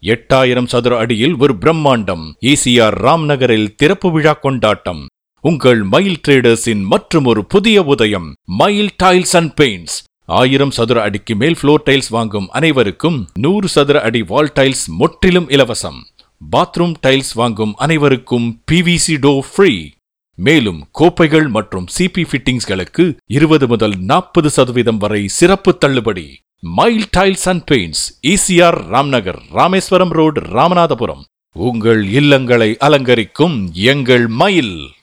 எட்டாயிரம் சதுர அடியில் ஒரு பிரம்மாண்டம் ஈசிஆர் ராம்நகரில் திறப்பு விழா கொண்டாட்டம் உங்கள் மயில் ட்ரேடர்ஸின் மற்றும் ஒரு புதிய உதயம் மயில் டைல்ஸ் அண்ட் பெயிண்ட்ஸ் ஆயிரம் சதுர அடிக்கு மேல் ஃப்ளோர் டைல்ஸ் வாங்கும் அனைவருக்கும் நூறு சதுர அடி வால் டைல்ஸ் முற்றிலும் இலவசம் பாத்ரூம் டைல்ஸ் வாங்கும் அனைவருக்கும் பிவிசி டோ ஃப்ரீ மேலும் கோப்பைகள் மற்றும் சிபி ஃபிட்டிங்ஸ்களுக்கு இருபது முதல் நாற்பது சதவீதம் வரை சிறப்பு தள்ளுபடி mile tiles and paints ECR Ramnagar Rameswaram road Ramanathapuram உங்கள் இல்லங்களை அலங்கரிக்கும் எங்கள் மயில்